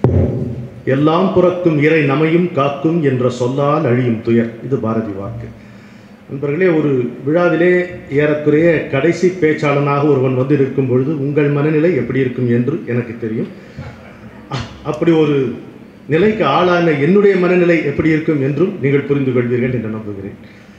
எல்லாம் புறக்கும் இறை நமையும் காக்கும் என்ற சொல்லால் அழியும் துயர் இது பாரதி வாக்கு நண்பர்களே ஒரு விழாவிலே ஏறக்குறைய கடைசி பேச்சாளனாக ஒருவன் வந்து இருக்கும் பொழுது உங்கள் மனநிலை எப்படி இருக்கும் என்று எனக்கு தெரியும் அ- அப்படி ஒரு நிலைக்கு ஆளான என்னுடைய மனநிலை எப்படி இருக்கும் என்றும் நீங்கள் புரிந்து கொள்வீர்கள் என்று நம்புகிறேன்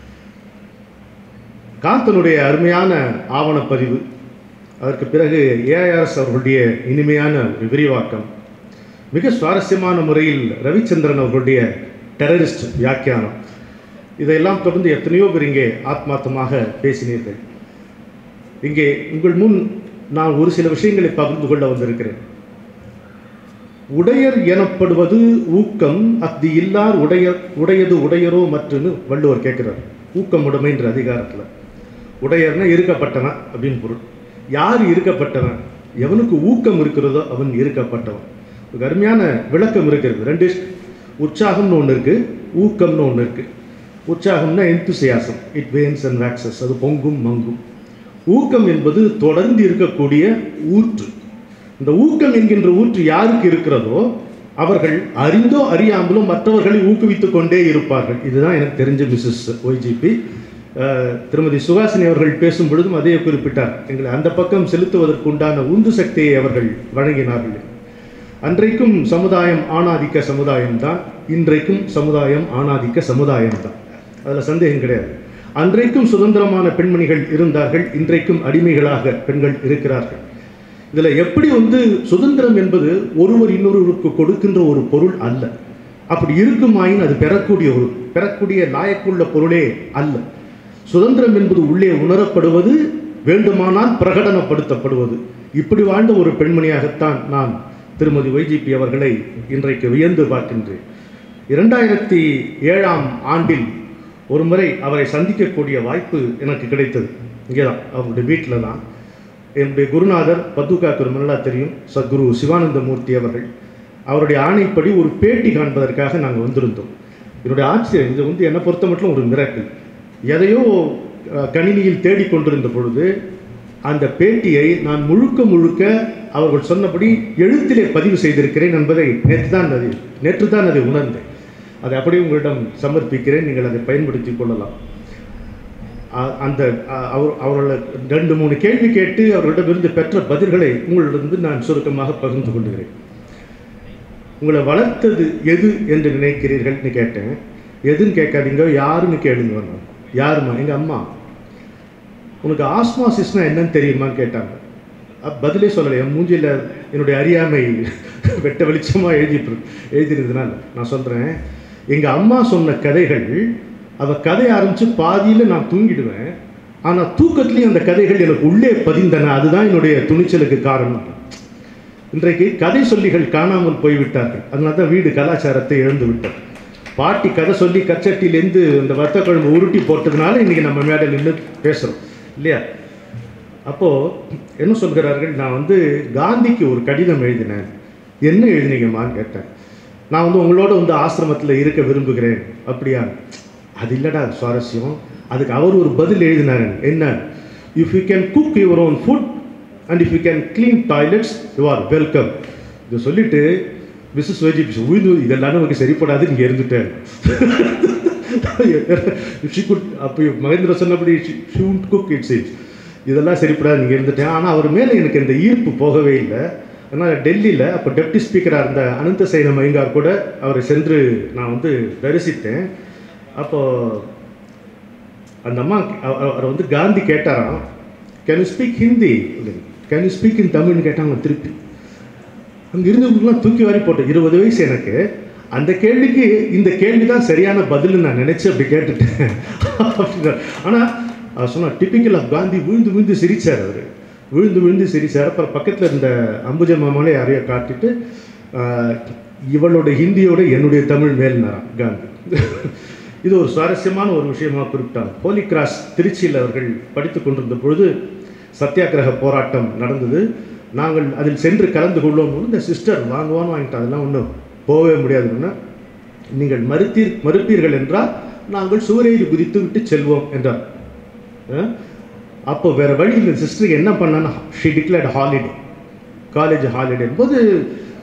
காந்தனுடைய அருமையான ஆவணப்பதிவு அதற்கு பிறகு ஏஆர்எஸ் அவர்களுடைய இனிமையான ஒரு விரிவாக்கம் மிக சுவாரஸ்யமான முறையில் ரவிச்சந்திரன் அவர்களுடைய டெரரிஸ்ட் வியாக்கியானம் இதையெல்லாம் தொடர்ந்து எத்தனையோ பேர் இங்கே ஆத்மார்த்தமாக பேசினீர்கள் இங்கே உங்கள் முன் நான் ஒரு சில விஷயங்களை பகிர்ந்து கொள்ள வந்திருக்கிறேன் உடையர் எனப்படுவது ஊக்கம் அஃது இல்லார் உடையர் உடையது உடையரோ மற்றுன்னு வள்ளுவர் கேட்கிறார் ஊக்கம் உடைமைன்ற அதிகாரத்தில் உடையர்னா இருக்கப்பட்டவன் அப்படின்னு பொருள் யார் இருக்கப்பட்டவன் எவனுக்கு ஊக்கம் இருக்கிறதோ அவன் இருக்கப்பட்டவன் ஒரு அருமையான விளக்கம் இருக்கிறது ரெண்டு உற்சாகம்னு ஒன்று இருக்கு ஊக்கம்னு ஒன்று இருக்கு உற்சாகம்னா enthusiasm it wanes and waxes அது பொங்கும் மங்கும் ஊக்கம் என்பது தொடர்ந்து இருக்கக்கூடிய ஊற்று இந்த ஊக்கம் என்கின்ற ஊற்று யாருக்கு இருக்கிறதோ அவர்கள் அறிந்தோ அறியாமலோ மற்றவர்களை ஊக்குவித்துக் கொண்டே இருப்பார்கள் இதுதான் எனக்கு தெரிஞ்ச மிஸ்ஸஸ் ஒய்ஜிபி திருமதி சுகாசினி அவர்கள் பேசும் பொழுதும் அதே குறிப்பிட்டார் எங்களை அந்த பக்கம் செலுத்துவதற்கு உண்டான உந்து சக்தியை அவர்கள் வழங்கினார்கள் அன்றைக்கும் சமுதாயம் ஆணாதிக்க சமுதாயம்தான் இன்றைக்கும் சமுதாயம் ஆணாதிக்க சமுதாயம்தான் அதில் சந்தேகம் கிடையாது அன்றைக்கும் சுதந்திரமான பெண்மணிகள் இருந்தார்கள் இன்றைக்கும் அடிமைகளாக பெண்கள் இருக்கிறார்கள் இதில் எப்படி வந்து சுதந்திரம் என்பது ஒருவர் இன்னொருவருக்கு கொடுக்கின்ற ஒரு பொருள் அல்ல அப்படி இருக்குமாயின் அது பெறக்கூடிய ஒரு பெறக்கூடிய லாயக்குள்ள பொருளே அல்ல சுதந்திரம் என்பது உள்ளே உணரப்படுவது வேண்டுமானால் பிரகடனப்படுத்தப்படுவது இப்படி வாழ்ந்த ஒரு பெண்மணியாகத்தான் நான் திருமதி ஒய்ஜிபி அவர்களை இன்றைக்கு வியந்து பார்க்கின்றேன் இரண்டாயிரத்தி ஏழாம் ஆண்டில் ஒரு முறை அவரை சந்திக்கக்கூடிய வாய்ப்பு எனக்கு கிடைத்தது இங்கே தான் அவருடைய வீட்டில் தான் என்னுடைய குருநாதர் பத்துகாக்கு நல்லா தெரியும் சத்குரு சிவானந்த மூர்த்தி அவர்கள் அவருடைய ஆணைப்படி ஒரு பேட்டி காண்பதற்காக நாங்கள் வந்திருந்தோம் என்னுடைய ஆச்சரியம் இது வந்து என்னை பொறுத்த மட்டும் ஒரு மிரக்கல் எதையோ அஹ், கணினியில் தேடிக்கொண்டிருந்த பொழுது அந்த பேட்டியை நான் முழுக்க முழுக்க அவர்கள் சொன்னபடி எழுத்திலே பதிவு செய்திருக்கிறேன் என்பதை நேற்று தான் அதை நேற்று தான் அதை உணர்ந்தேன் அதை அப்படியே உங்களிடம் சமர்ப்பிக்கிறேன் நீங்கள் அதை பயன்படுத்திக் கொள்ளலாம் அ- அந்த அ- அவர் அவர்களை ரெண்டு மூணு கேள்வி கேட்டு அவர்களிடமிருந்து பெற்ற பதில்களை உங்களிடமிருந்து நான் சுருக்கமாக பகிர்ந்து கொள்கிறேன் உங்களை வளர்த்தது எது என்று நினைக்கிறீர்கள்னு கேட்டேன் எதுன்னு கேட்காதீங்க யாருன்னு கேளுங்க நான் யாரும்மா எங்கள் அம்மா உனக்கு ஆஸ்மாசிஸ்னா என்னன்னு தெரியுமான்னு கேட்டாங்க அப்ப பதிலே சொல்லலை என் மூஞ்சியில் என்னுடைய அறியாமை வெட்ட வெளிச்சமாக எழுதி எழுதினதுனால நான் சொல்கிறேன் எங்கள் அம்மா சொன்ன கதைகள் அவள் கதை ஆரம்பித்து பாதியில் நான் தூங்கிடுவேன் ஆனால் தூக்கத்துலேயும் அந்த கதைகள் எனக்கு உள்ளே பதிந்தன அதுதான் என்னுடைய துணிச்சலுக்கு காரணம் இன்றைக்கு கதை சொல்லிகள் காணாமல் போய்விட்டார்கள் அதனால தான் வீடு கலாச்சாரத்தை இழந்து விட்டோம் பாட்டி கதை சொல்லி கச்சட்டிலேருந்து இந்த வத்த குழம்பு உருட்டி போட்டதுனால இன்றைக்கி நம்ம மேடை நின்று பேசுகிறோம் இல்லையா அப்போது என்ன சொல்கிறார்கள் நான் வந்து காந்திக்கு ஒரு கடிதம் எழுதினேன் என்ன எழுதினீங்கம்மான்னு கேட்டேன் நான் வந்து உங்களோட வந்து ஆசிரமத்தில் இருக்க விரும்புகிறேன் அப்படியா அது இல்லைடா சுவாரஸ்யம் அதுக்கு அவர் ஒரு பதில் எழுதினாரு என்ன if you can cook your own food and if you can clean toilets you are welcome இதை சொல்லிட்டு மிஸ்ஸஸ் வேஜி உயிர்ந்து இதெல்லாம் நமக்கு சரிப்படாது நீங்கள் இருந்துட்டேன் ஷி குட் அப்போ மகேந்திர சொன்னபடி ஷூட் குக் இட்ஸ் இட் இதெல்லாம் சரிப்படாது நீங்கள் இருந்துட்டேன் ஆனால் அவர் மேலே எனக்கு இந்த ஈர்ப்பு போகவே இல்லை அதனால் டெல்லியில் அப்போ டெப்டி ஸ்பீக்கராக இருந்த அனந்த சைன மைங்கார் கூட அவரை சென்று நான் வந்து தரிசித்தேன் அப்போது அந்த அம்மா அவ- அவ- அவரை வந்து காந்தி கேட்டாராம் can you speak Hindi can you speak in தமிழ்னு கேட்டாங்க திருப்பி அங்கே இருந்தவங்களுக்குலாம் தூக்கி வாரி போட்டேன் இருபது வயசு எனக்கு அந்த கேள்விக்கு இந்த கேள்வி தான் சரியான பதில்னு நான் நினச்சி அப்படி கேட்டுட்டேன் ஆனால் அவர் சொன்னார் டிப்பிக்கல் ஆஃப் காந்தி விழுந்து விழுந்து சிரிச்சார் அவர் விழுந்து விழுந்து சிரிச்சார் அப்புறம் பக்கத்தில் இருந்த அம்புஜ மாமாலே யாரையோ காட்டிட்டு ஆஹ், இவளோட ஹிந்தியோட என்னுடைய தமிழ் மேல்னாராம் காந்தி இது ஒரு சுவாரஸ்யமான ஒரு விஷயமாக குறிப்பிட்டாங்க ஹோலி கிராஸ் திருச்சியில் அவர்கள் படித்து கொண்டிருந்த பொழுது சத்தியாகிரக போராட்டம் நடந்தது நாங்கள் அதில் சென்று கலந்து கொள்வோம் போது இந்த சிஸ்டர் வாங்குவான்னு வாங்கிட்டு அதெல்லாம் ஒன்றும் போகவே முடியாதுன்னா நீங்கள் மறுத்தீர் மறுப்பீர்கள் என்றால் நாங்கள் சுவரேறி குதித்து விட்டு செல்வோம் என்றார் அஹ்? அப்போ வேற வழி இந்த சிஸ்டருக்கு என்ன பண்ணான்னா she declared holiday college holiday போது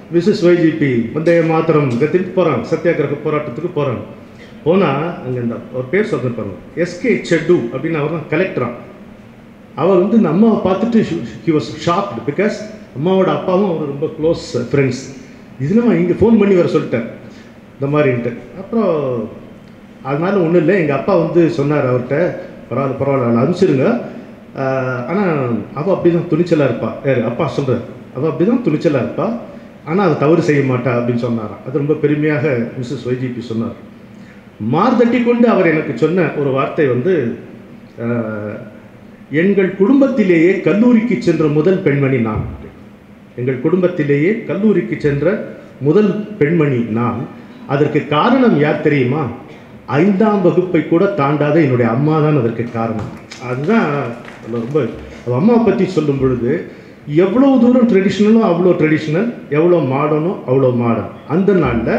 மிஸ்ஸஸ் ஒய்ஜிபி வந்தே மாத்திரம் கத்திட்டு போகிறாங்க சத்தியாகிரக போராட்டத்துக்கு போகிறாங்க போனால் அங்கே இந்த ஒரு பேர் சொல்லிருப்பாங்க எஸ்கே செட்டு அப்படின்னு அவர் தான் கலெக்டரா அவர் வந்து இந்த அம்மாவை பார்த்துட்டு ஹி வாஸ் ஷாக்டு பிகாஸ் அம்மாவோட அப்பாவும் அவர் ரொம்ப க்ளோஸ் ஃப்ரெண்ட்ஸ் இதில் நான் இங்கே ஃபோன் பண்ணி வர சொல்லிட்டேன் இந்த மாதிரின்ட்டு அப்புறம் அதனால ஒன்றும் இல்லை எங்கள் அப்பா வந்து சொன்னார் அவர்கிட்ட பரவாயில்ல பரவாயில்ல அவளை அனுப்பிச்சிருங்க ஆனால் அவள் அப்படி தான் துணிச்சலாக இருப்பா யார் அப்பா சொல்கிறார் அவள் அப்படி தான் துணிச்சலாக இருப்பா ஆனால் அதை தவறு செய்ய மாட்டா அப்படின்னு சொன்னாராம் அது ரொம்ப பெருமையாக மிஸ்ஸஸ் ஒய்ஜிபி சொன்னார் மார்தட்டி கொண்டு அவர் எனக்கு சொன்ன ஒரு வார்த்தை வந்து அஹ், எங்கள் குடும்பத்திலேயே கல்லூரிக்கு சென்ற முதல் பெண்மணி நான் எங்கள் குடும்பத்திலேயே கல்லூரிக்கு சென்ற முதல் பெண்மணி நான் அதற்கு காரணம் யார் தெரியுமா ஐந்தாம் வகுப்பை கூட தாண்டாத என்னுடைய அம்மா தான் அதற்கு காரணம் அதுதான் அதுல ரொம்ப அவ அம்மா பற்றி சொல்லும் பொழுது எவ்வளோ தூரம் ட்ரெடிஷ்னலோ அவ்வளோ ட்ரெடிஷ்னல் எவ்வளோ மாடர்னோ அவ்வளோ மாடர்ன் அந்த நாளில்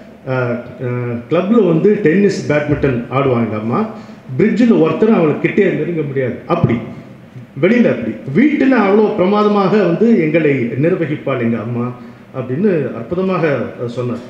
கிளப்பில் வந்து டென்னிஸ் பேட்மிண்டன் ஆடுவாங்க அம்மா பிரிட்ஜில் ஒருத்தரும் அவளை கிட்டே நெருங்க முடியாது அப்படி வெளியில் அப்படி வீட்டில் அவ்வளோ பிரமாதமாக வந்து எங்களை நிர்வகிப்பாள் எங்கள் அம்மா அப்படின்னு அற்புதமாக சொன்னார்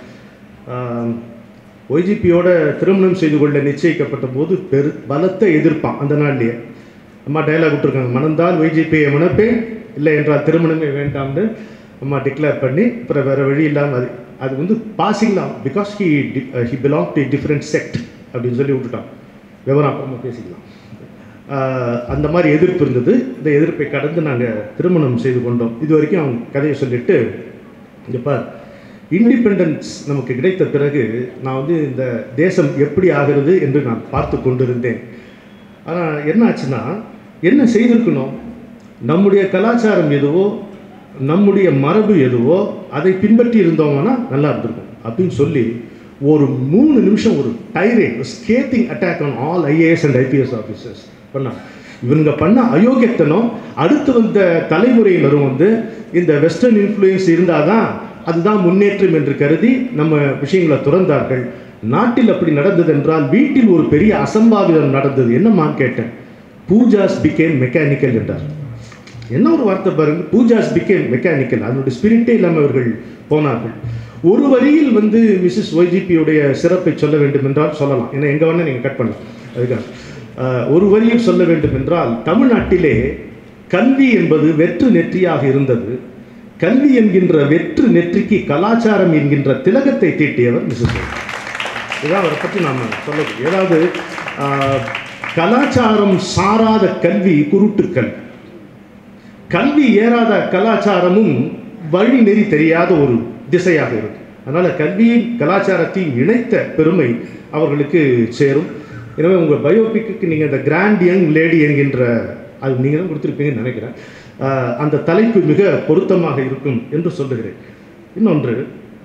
ஒய்ஜிபியோட திருமணம் செய்து கொள்ள நிச்சயிக்கப்பட்ட போது பெரு பலத்த எதிர்ப்பான் அந்த நாள்லயே அம்மா டயலாக் விட்டுருக்காங்க மணந்தால் ஒய்ஜிபியை மணப்பேன் இல்லை என்றால் திருமணமே வேண்டாம்னு அம்மா டிக்ளேர் பண்ணி அப்புறம் வேறு வழி இல்லாமல் அது அது வந்து பாசிக்கலாம் because he he belong to different sect அப்படின்னு சொல்லி விட்டுட்டான் விவரம் அப்புறமா பேசிக்கலாம் ஆஹ் அந்த மாதிரி எதிர்ப்பு இருந்தது இந்த எதிர்ப்பை கடந்து நாங்கள் திருமணம் செய்து கொண்டோம் இது வரைக்கும் அவங்க கதையை சொல்லிட்டு இங்க பார் இண்டிபெண்டன்ஸ் நமக்கு கிடைத்த பிறகு நான் வந்து இந்த தேசம் எப்படி ஆகிறது என்று நான் பார்த்து கொண்டிருந்தேன் ஆனால் என்ன ஆச்சுன்னா என்ன செய்திருக்கணும் நம்முடைய கலாச்சாரம் எதுவோ நம்முடைய மரபு எதுவோ அதை பின்பற்றி இருந்தோம்னா நல்லா இருந்திருக்கும் அப்படின்னு சொல்லி ஒரு மூணு நிமிஷம் ஒரு tirade scathing attack on all IAS and IPS officers பண்ணாங்க இவனுங்க பண்ண அயோக்கியத்தனம் அடுத்து வந்த தலைமுறையினரும் வந்து இந்த வெஸ்டர்ன் இன்ஃப்ளூயன்ஸ் இருந்தால் தான் அதுதான் முன்னேற்றம் என்று கருதி நம்ம விஷயங்களை துறந்தார்கள் நாட்டில் அப்படி நடந்தது என்றால் வீட்டில் ஒரு பெரிய அசம்பாவிதம் நடந்தது என்னம்மான்னு கேட்டேன் பூஜாஸ் பிகேம் மெக்கானிக்கல் என்றார் என்ன ஒரு வார்த்தை பாருங்க பூஜாஸ் பிகேம் மெக்கானிக்கல் அதனுடைய ஸ்பிரிட்டே இல்லாமல் அவர்கள் போனார்கள் ஒரு வரியில் வந்து மிஸ்ஸஸ் ஒய்ஜிபியுடைய சிறப்பை சொல்ல வேண்டும் என்றால் சொல்லலாம் ஏன்னா எங்கே வேணால் நீங்கள் கட் பண்ணலாம் அதுக்காக ஆஹ், ஒரு வரியில் சொல்ல வேண்டும் என்றால் தமிழ்நாட்டிலே கல்வி என்பது வெற்று நெற்றியாக இருந்தது கல்வி என்கின்ற வெற்று நெற்றிக்கு கலாச்சாரம் என்கின்ற திலகத்தை தீட்டியவர் மிஸ்ஸஸ் இதான் அவரை பற்றி நாம் சொல்லக்கூடிய ஏதாவது ஆஹ், கலாச்சாரம் சாராத கல்வி குருட்டுக்கல்வி கல்வி ஏறாத கலாச்சாரமும் வழி நெறி தெரியாத ஒரு திசையாக இருக்கு அதனால கல்வியும் கலாச்சாரத்தையும் இணைத்த பெருமை அவர்களுக்கு சேரும் எனவே உங்கள் பயோபிக்கு நீங்கள் இந்த கிராண்ட் யங் லேடி என்கின்ற அது நீங்கள் தான் கொடுத்துருப்பீங்கன்னு நினைக்கிறேன் ஆஹ் அந்த தலைப்பு மிக பொருத்தமாக இருக்கும் என்று சொல்லுகிறேன் இன்னொன்று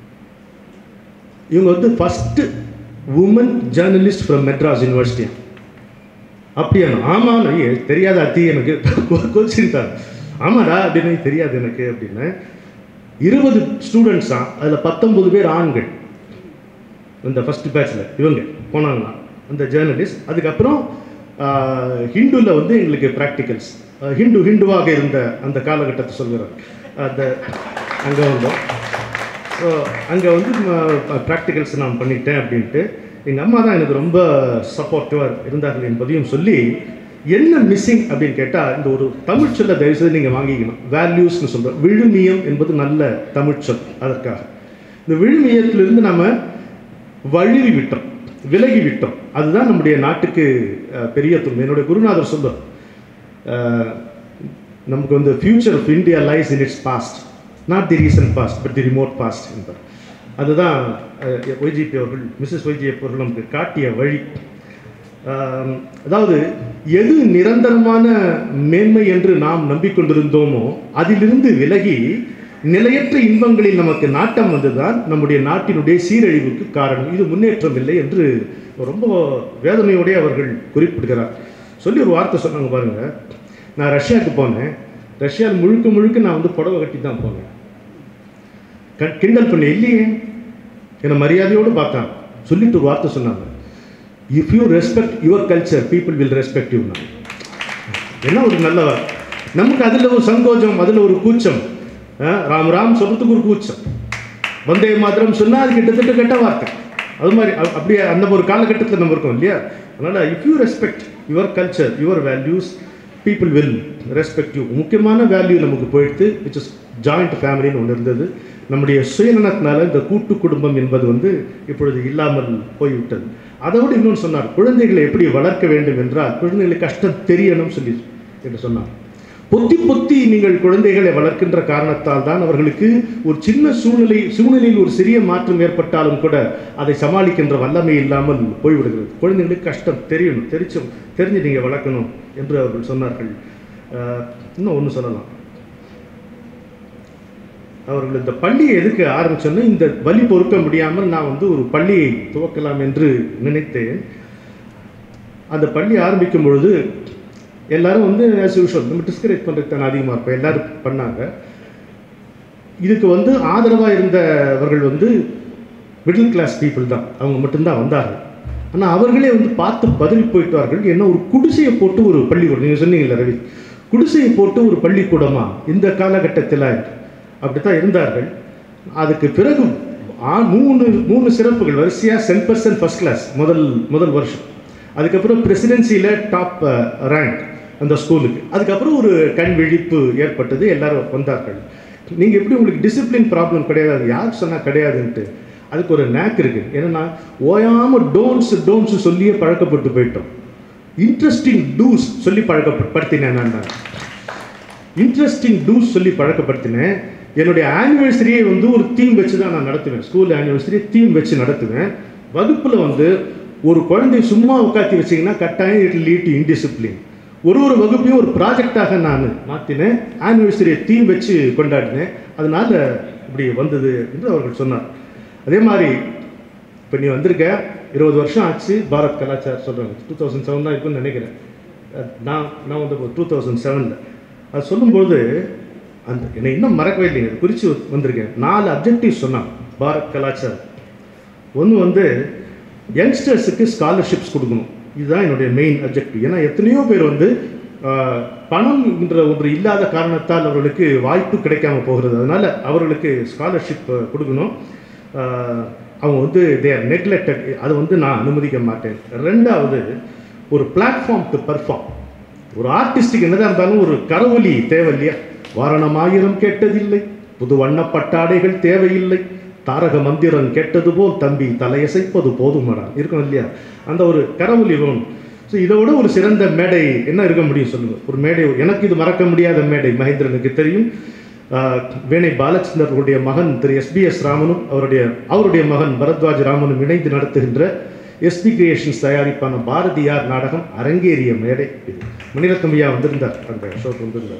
இவங்க வந்து first woman journalist from Madras university அப்படியா ஆமாம் ஐயே தெரியாத அத்தி எனக்கு கொச்சிருந்தார் ஆமாடா அப்படின்னு தெரியாது எனக்கு அப்படின்னு இருபது ஸ்டூடெண்ட்ஸ் தான் அதில் பத்தொன்பது பேர் ஆண்கள் இந்த ஃபஸ்ட் பேட்சில் இவங்க போனாங்களாம் அந்த ஜேர்னலிஸ்ட் அதுக்கப்புறம் ஹிந்துவில் வந்து எங்களுக்கு ப்ராக்டிகல்ஸ் ஹிந்து ஹிந்துவாக இருந்த அந்த காலகட்டத்தை சொல்கிறார் அந்த அங்கே வந்தோம் ஸோ அங்கே வந்து ப்ராக்டிகல்ஸ் நான் பண்ணிட்டேன் அப்படின்ட்டு எங்கள் அம்மா தான் எனக்கு ரொம்ப சப்போர்ட்டிவாக இருந்தார்கள் என்பதையும் சொல்லி என்ன மிஸ்ஸிங் அப்படின்னு கேட்டால் இந்த ஒரு தமிழ் சொல்ல தயவுசெய்து நீங்கள் வாங்கிக்கணும் வேல்யூஸ்னு சொல்கிறோம் விழுமியம் என்பது நல்ல தமிழ் சொல் அதற்காக இந்த விழுமியத்திலிருந்து நம்ம வழுவி விட்டோம் விலகி விட்டோம் அதுதான் நம்முடைய நாட்டுக்கு அஹ், பெரிய துன்பம் என்னுடைய குருநாதர் சொல்லுவார் அஹ், நமக்கு வந்து future of India lies in its past not the recent past but the remote past என்பார் அதுதான் ஒய்ஜிபி அவர்கள் மிஸ்ஸஸ் ஒய்ஜிஎஃப் அவர்கள் நமக்கு காட்டிய வழி ஆம், அதாவது எது நிரந்தரமான மேன்மை என்று நாம் நம்பிக்கொண்டிருந்தோமோ அதிலிருந்து விலகி நிலையற்ற இன்பங்களில் நமக்கு நாட்டம் வந்துதான் நம்முடைய நாட்டினுடைய சீரழிவுக்கு காரணம் இது முன்னேற்றம் இல்லை என்று ரொம்ப வேதனையோடே அவர்கள் குறிப்பிடுகிறார் சொல்லி ஒரு வார்த்தை சொன்னாங்க பாருங்க நான் ரஷ்யாவுக்கு போனேன் ரஷ்யாவில் முழுக்க முழுக்க நான் வந்து புடவை கட்டி தான் போனேன் க- கிண்டல் பண்ண இல்லையே என்னை மரியாதையோடு பார்த்தாங்க சொல்லிட்டு ஒரு வார்த்தை சொன்னாங்க if you respect your culture people will respect you என்ன ஒரு நல்ல நமக்கு அதில் ஒரு சங்கோஜம் அதில் ஒரு கூச்சம் அஹ், ராம் ராம் சொல்றதுக்கு ஒரு கூச்சம் வந்தே மாத்திரம் சொன்னால் அது கிட்டத்தட்ட கெட்ட வார்த்தை அது மாதிரி அ- அப்படியே அந்த ஒரு காலகட்டத்தில் நம்ம இருக்கோம் இல்லையா அதனால் if you respect your culture your values people will respect you முக்கியமான வேல்யூ நமக்கு போயிடுத்து விச் இஸ் ஜாயிண்ட் ஃபேமிலின்னு ஒன்று இருந்தது நம்முடைய சுயநலத்தினால இந்த கூட்டு குடும்பம் என்பது வந்து இப்பொழுது இல்லாமல் போய்விட்டது அதோடு இன்னொன்று சொன்னார் குழந்தைகளை எப்படி வளர்க்க வேண்டும் என்றால் குழந்தைகளுக்கு கஷ்டம் தெரியணும் சொல்லி என்று சொன்னார் பொத்தி பொத்தி நீங்கள் குழந்தைகளை வளர்க்கின்ற காரணத்தால் தான் அவர்களுக்கு ஒரு சின்ன சூழ்நிலை சூழ்நிலையில் ஒரு சிறிய மாற்றம் ஏற்பட்டாலும் கூட அதை சமாளிக்கின்ற வல்லமை இல்லாமல் போய்விடுகிறது குழந்தைகளுக்கு கஷ்டம் தெரியணும் தெரிச்சு தெரிஞ்சு நீங்கள் வளர்க்கணும் என்று அவர்கள் சொன்னார்கள் ஆஹ், இன்னும் ஒன்று சொல்லலாம் அவர்கள் இந்த பள்ளியை எதுக்கு ஆரம்பிச்சோன்னா இந்த வலி பொறுக்க முடியாமல் நான் வந்து ஒரு பள்ளியை துவக்கலாம் என்று நினைத்தேன் அந்த பள்ளி ஆரம்பிக்கும் பொழுது எல்லாரும் வந்து ஆஸ் யூஷுவல் நம்ம டிஸ்கரேஜ் பண்ணுறது தானே அதிகமாக இருப்போம் எல்லாரும் பண்ணாங்க இதுக்கு வந்து ஆதரவாக இருந்தவர்கள் வந்து மிடில் கிளாஸ் பீப்புள் தான் அவங்க மட்டும்தான் வந்தார்கள் ஆனால் அவர்களே வந்து பார்த்து பதவி போயிட்டார்கள் என்ன ஒரு குடிசையை போட்டு ஒரு பள்ளிக்கூடம் நீங்கள் சொன்னீங்கல்ல ரவி குடிசையை போட்டு ஒரு பள்ளிக்கூடமா இந்த காலகட்டத்தில் அப்படி தான் இருந்தார்கள் அதுக்கு பிறகு ஆ- மூணு மூணு சிறப்புகள் வரிசையாக சென்ட் பர்சன்ட் ஃபஸ்ட் கிளாஸ் முதல் முதல் வருஷம் அதுக்கப்புறம் பிரசிடென்சியில் டாப் ரேங்க் அந்த ஸ்கூலுக்கு அதுக்கப்புறம் ஒரு கண் விழிப்பு ஏற்பட்டது எல்லாரும் வந்தார்கள் நீங்கள் எப்படி உங்களுக்கு டிசிப்ளின் ப்ராப்ளம் கிடையாது யார் சொன்னால் கிடையாதுன்ட்டு அதுக்கு ஒரு நேக் இருக்குது என்னன்னா ஓயாமல் டோன்ஸ் டோன்ஸ் சொல்லியே பழக்கப்பட்டு போயிட்டோம் இன்ட்ரெஸ்டிங் டூஸ் சொல்லி பழக்கப்படுத்தினேன் நான் இன்ட்ரெஸ்டிங் டூஸ் சொல்லி பழக்கப்படுத்தினேன் என்னுடைய ஆனிவர்சரியை வந்து ஒரு தீம் வச்சு தான் நான் நடத்துவேன் ஸ்கூல் ஆனிவர்சரி தீம் வச்சு நடத்துவேன் வகுப்பில் வந்து ஒரு குழந்தைய சும்மா உட்காத்தி வச்சிங்கன்னா கட்டாயம் இட் லீட் இன்டிசிப்ளின் ஒரு ஒரு வகுப்பையும் ஒரு ப்ராஜெக்டாக நான் மாற்றினேன் ஆனிவர்சரியை தீம் வச்சு கொண்டாடினேன் அதனால இப்படி வந்தது என்று அவர்கள் சொன்னார் அதே மாதிரி இப்போ நீ வந்திருக்க இருபது வருஷம் ஆச்சு பாரத் கலாச்சார் சொல்கிறாங்க டூ தௌசண்ட் செவன் தான் இருக்குன்னு நினைக்கிறேன் அஹ் நான் நான் வந்து டூ தௌசண்ட் செவனில் அது சொல்லும்போது அந்த என்னை இன்னும் மறக்கவே இல்லைங்க அது குறித்து வந்திருக்கேன் நாலு அப்ஜெக்டிவ் சொன்னாங்க பாரத் கலாச்சாரம் ஒன்று வந்து யங்ஸ்டர்ஸுக்கு ஸ்காலர்ஷிப்ஸ் கொடுக்கணும் இதுதான் என்னுடைய மெயின் அப்ஜெக்டிவ் ஏன்னா எத்தனையோ பேர் வந்து ஆஹ், பணம் என்ற ஒன்று இல்லாத காரணத்தால் அவர்களுக்கு வாய்ப்பு கிடைக்காம போகிறது அதனால அவர்களுக்கு ஸ்காலர்ஷிப் கொடுக்கணும் ஆஹ், அவங்க வந்து தேர் நெக்லெக்டட் அதை வந்து நான் அனுமதிக்க மாட்டேன் ரெண்டாவது ஒரு பிளாட்ஃபார்ம் டு பர்ஃபார்ம் ஒரு ஆர்டிஸ்டுக்கு என்னதான் இருந்தாலும் ஒரு கரவொலி தேவை இல்லையா வாரணமாயிரம் கேட்டதில்லை புது வண்ணப்பட்டாடைகள் தேவையில்லை தாரக மந்திரம் கேட்டது போல் தம்பி தலையசைப்பது போதுமடா இருக்கணும் இல்லையா அந்த ஒரு கரவொலி வேணும் ஸோ இதோட ஒரு சிறந்த மேடை என்ன இருக்க முடியும் சொல்லுங்க ஒரு மேடை எனக்கு இது மறக்க முடியாத மேடை மகேந்திரனுக்கு தெரியும் ஆஹ், வேணை பாலச்சந்தர் அவருடைய மகன் திரு எஸ்பிஎஸ் ராமனும் அவருடைய அவருடைய மகன் பரத்வாஜ் ராமனும் இணைந்து நடத்துகின்ற எஸ்பி கிரியேஷன்ஸ் தயாரிப்பான பாரதியார் நாடகம் அரங்கேறிய மேடை இது மணிரத்னம் ஐயா வந்திருந்தார் அந்த ஷோக்கு வந்திருந்தார்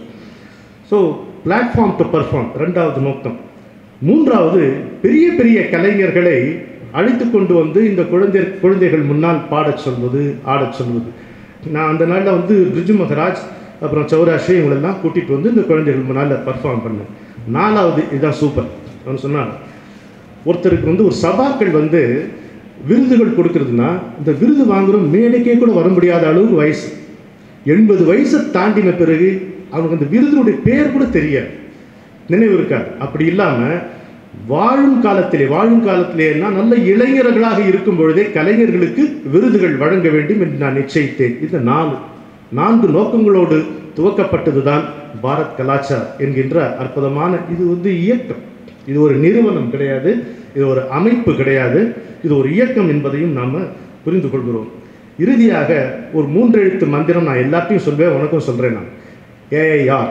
ஸோ பிளாட்ஃபார்ம் டு பர்ஃபார்ம் ரெண்டாவது நோக்கம் மூன்றாவது பெரிய பெரிய கலைஞர்களை அழைத்து கொண்டு வந்து இந்த குழந்தை குழந்தைகள் முன்னால் பாடச் சொல்வது ஆடச் சொல்வது நான் அந்த நாளில் வந்து பிரிஜு மகராஜ் அப்புறம் சௌராஷி இவங்களெல்லாம் கூட்டிகிட்டு வந்து இந்த குழந்தைகள் முன்னால் பர்ஃபார்ம் பண்ணேன் நாலாவது இதுதான் சூப்பர் அவன் சொன்னான் ஒருத்தருக்கு வந்து ஒரு சபாக்கள் வந்து விருதுகள் கொடுக்கறதுனா இந்த விருது வாங்குற மேடைக்கே கூட வர முடியாத அளவுக்கு வயசு எண்பது வயசை தாண்டின பிறகு அவனுக்கு அந்த விருதினுடைய பேர் கூட தெரியாது நினைவு இருக்காது அப்படி இல்லாமல் வாழும் காலத்திலே வாழும் காலத்திலேன்னா நல்ல இளைஞர்களாக இருக்கும் பொழுதே கலைஞர்களுக்கு விருதுகள் வழங்க வேண்டும் என்று நான் நிச்சயித்தேன் இந்த நாலு நான்கு நோக்கங்களோடு துவக்கப்பட்டதுதான் பாரத் கலாச்சார் என்கின்ற அற்புதமான இது வந்து இயக்கம் இது ஒரு நிறுவனம் கிடையாது இது ஒரு அமைப்பு கிடையாது இது ஒரு இயக்கம் என்பதையும் நாம் புரிந்து கொள்கிறோம் இறுதியாக ஒரு மூன்றெழுத்து மந்திரம் நான் எல்லாத்தையும் சொல்வேன் உனக்கும் சொல்கிறேன் நான் ஏஐஆர்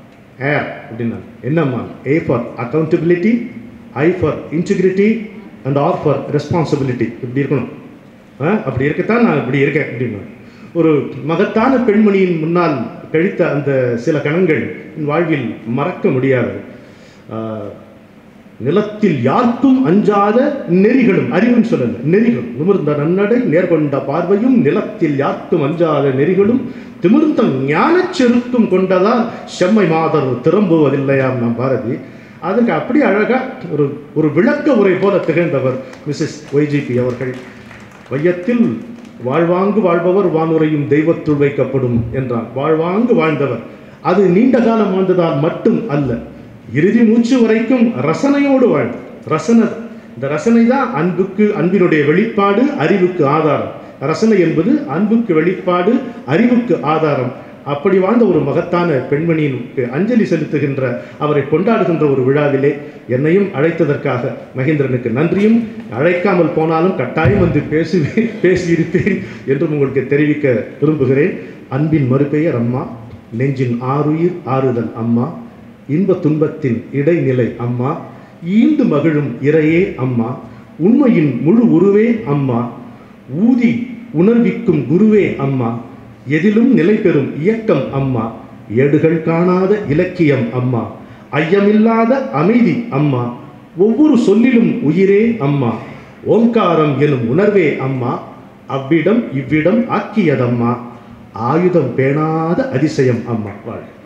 ஏர் அப்படின்னா என்னம்மா A for accountability I for integrity and R for responsibility இப்படி இருக்கணும் ஆ, அப்படி இருக்கத்தான் நான் இப்படி இருக்கேன் அப்படின்னா ஒரு மகத்தான பெண்மணியின் முன்னால் கழித்த அந்த சில கணங்கள் என் வாழ்வில் மறக்க முடியாது ஆ, நிலத்தில் யாருக்கும் அஞ்சாத நெறிகளும் அறிவுன்னு சொல்லல நெறிகளும் நிமிர்ந்த நன்னடை நேர்கொண்ட பார்வையும் நிலத்தில் யாருக்கும் அஞ்சாத நெறிகளும் திமிர்ந்த ஞானச் செருக்கும் கொண்டதால் செம்மை மாதர் திரும்புவதில்லையாம் நம் பாரதி அதுக்கு அப்படி அழகா ஒரு ஒரு விளக்க உரை போல திகழ்ந்தவர் மிஸ்ஸஸ் ஒய்ஜிபி அவர்கள் வையத்தில் வாழ்வாங்கு வாழ்பவர் வானுரையும் தெய்வத்துள் வைக்கப்படும் என்றார் வாழ்வாங்கு வாழ்ந்தவர் அது நீண்ட காலம் வாழ்ந்ததால் மட்டும் அல்ல இறுதி மூச்சு வரைக்கும் ரசனையோடு வாழ்ந்தார் ரசனை இந்த ரசனை தான் அன்புக்கு அன்பினுடைய வெளிப்பாடு அறிவுக்கு ஆதாரம் ரசனை என்பது அன்புக்கு வெளிப்பாடு அறிவுக்கு ஆதாரம் அப்படி வாழ்ந்த ஒரு மகத்தான பெண்மணியின் அஞ்சலி செலுத்துகின்ற அவரை கொண்டாடுகின்ற ஒரு விழாவிலே என்னையும் அழைத்ததற்காக மகேந்திரனுக்கு நன்றியும் அழைக்காமல் போனாலும் கட்டாயம் வந்து பேசுவேன் பேசியிருப்பேன் என்றும் உங்களுக்கு தெரிவிக்க விரும்புகிறேன் அன்பின் மறுபெயர் அம்மா நெஞ்சின் ஆறுயிர் ஆறுதல் அம்மா இன்ப துன்பத்தின் இடைநிலை அம்மா ஈண்டு மகிழும் இறையே அம்மா உண்மையின் முழு உருவே அம்மா ஊதி உணர்விக்கும் குருவே அம்மா எதிலும் நிலை பெறும் இயக்கம் அம்மா ஏடுகள் காணாத இலக்கியம் அம்மா ஐயமில்லாத அமைதி அம்மா ஒவ்வொரு சொல்லிலும் உயிரே அம்மா ஓங்காரம் எனும் உணர்வே அம்மா அவ்விடம் இவ்விடம் ஆக்கியதம்மா ஆயுதம் பேணாத அதிசயம் அம்மா வாழ்க